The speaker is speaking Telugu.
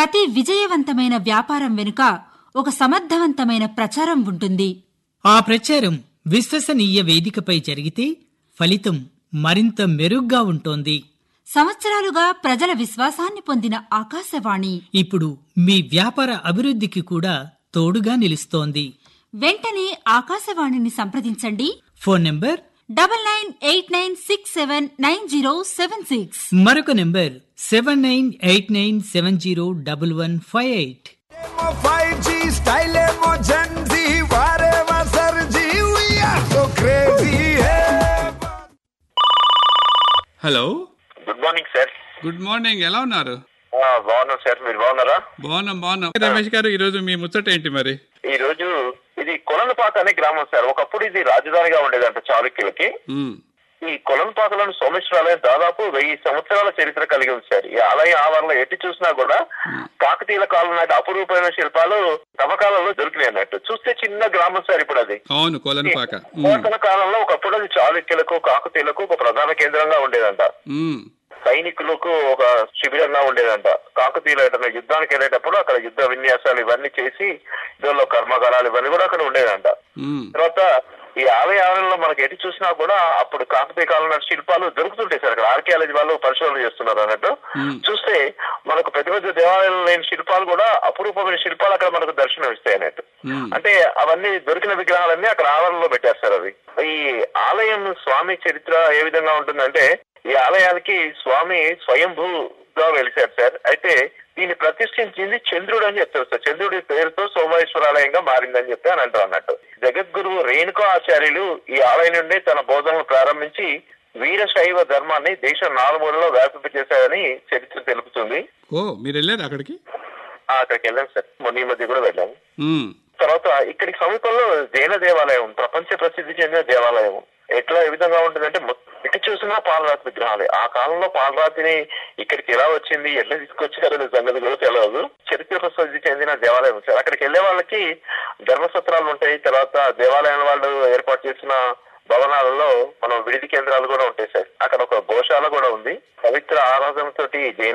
ప్రతి విజయవంతమైన వ్యాపారం వెనుక ఒక సమర్థవంతమైన ప్రచారం ఉంటుంది ఆ ప్రచారం విశ్వసనీయ వేదికపై జరిగితే ఫలితం మరింత మెరుగ్గా ఉంటోంది సంవత్సరాలుగా ప్రజల విశ్వాసాన్ని పొందిన ఆకాశవాణి ఇప్పుడు మీ వ్యాపార అభివృద్ధికి కూడా తోడుగా నిలుస్తోంది వెంటనే ఆకాశవాణిని సంప్రదించండి phone number double nine eight nine six seven nine zero seven six మరొక number seven nine eight nine seven zero double one five eight five G style ఏమో జెన్జీ వారేవా సర్జీ we are so crazy hello good morning sir good morning ఎలా ఉన్నారు ఆ, బాగున్నాం సార్ మీరు బాగున్నారా బాగున్నాం బాగున్నాం రమేష్ గారు ఈ రోజు మీ ముచ్చట ఏంటి మరి ఈ రోజు ఇది కొలనుపాక అనే గ్రామం సార్ ఒకప్పుడు ఇది రాజధానిగా ఉండేదంట చాళుక్యులకి మ్మ్. ఈ కొలనుపాకలోని సోమేశ్వరాలయం దాదాపు వెయ్యి సంవత్సరాల చరిత్ర కలిగి ఉంది సార్ ఈ ఆలయం ఆవరణలో ఎట్టి చూసినా కూడా కాకతీయుల కాలం నాటి అపురూపమైన శిల్పాలు తవ్వకాలలో దొరికినాయి అన్నట్టు చూస్తే చిన్న గ్రామం సార్ ఇప్పుడు అది అవును కోలనుపాక మ్మ్. పురాతన కాలంలో ఒకప్పుడు అది చాళుక్యులకు కాకతీయులకు ఒక ప్రధాన కేంద్రంగా ఉండేదంట మ్మ్. సైనికులకు ఒక శిబిరంగా ఉండేదంట కాకతీయులు ఏదైనా యుద్ధానికి వెళ్ళేటప్పుడు అక్కడ యుద్ధ విన్యాసాలు ఇవన్నీ చేసి యుద్ధంలో కర్మకాలాలు ఇవన్నీ కూడా అక్కడ ఉండేదంట మ్మ్. తర్వాత ఈ ఆలయ ఆవరణలో మనకి ఎటు చూసినా కూడా అప్పుడు కాకతీయ కాలం నాటి శిల్పాలు దొరుకుతుంటాయి సార్ అక్కడ ఆర్కియాలజీ వాళ్ళు పరిశోధన చేస్తున్నారు అన్నట్టు మ్మ్. చూస్తే మనకు పెద్ద పెద్ద దేవాలయాలు లేని శిల్పాలు కూడా అపురూపమైన శిల్పాలు అక్కడ మనకు దర్శనం ఇస్తాయి అన్నట్టు మ్మ్. అంటే అవన్నీ దొరికిన విగ్రహాలన్నీ అక్కడ ఆవరణలో పెట్టారు సార్ అవి ఈ ఆలయం స్వామి చరిత్ర ఏ విధంగా ఉంటుందంటే ఈ ఆలయానికి స్వామి స్వయంభూగా వెలిశారు సార్ అయితే దీన్ని ప్రతిష్ఠించింది చంద్రుడు అని చెప్తారు సార్ చంద్రుడి పేరుతో సోమేశ్వరాలయంగా మారిందని చెప్పి అని అంటారు అన్నట్టు జగద్గురువు రేణుకా ఆచార్యులు ఈ ఆలయం నుండి తన బోధనలు ప్రారంభించి వీరశైవ ధర్మాన్ని దేశం నాలుమూలలో వ్యాపింపజేశారని చరిత్ర తెలుపుతుంది ఓ మీరు వెళ్ళారు అక్కడికి ఆ, అక్కడికి వెళ్ళాం సార్ మొన్న ఈ మధ్య కూడా వెళ్ళాము మ్మ్. తర్వాత ఇక్కడికి సమీపంలో జైన దేవాలయం ప్రపంచ ప్రసిద్ధి చెందిన దేవాలయం ఎట్లా ఏ విధంగా ఉంటుందంటే మొ- ఎటు చూసినా పాలరాతి విగ్రహాలే ఆ కాలంలో పాలరాతిని ఇక్కడికి ఎలా వచ్చింది ఎట్లా తీసుకొచ్చారనే సంగతి కూడా తెలియదు చరిత్ర ప్రసిద్ధి చెందిన దేవాలయం సార్ అక్కడికి వెళ్ళే వాళ్ళకి ధర్మసత్రాలు ఉంటాయి తర్వాత దేవాలయం వాళ్ళు ఏర్పాటు చేసిన భవనాలలో మనం విడిది కేంద్రాలు కూడా ఉంటాయి సార్ అక్కడ ఒక గోశాల కూడా ఉంది పవిత్ర ఆరాధనతోటి జైన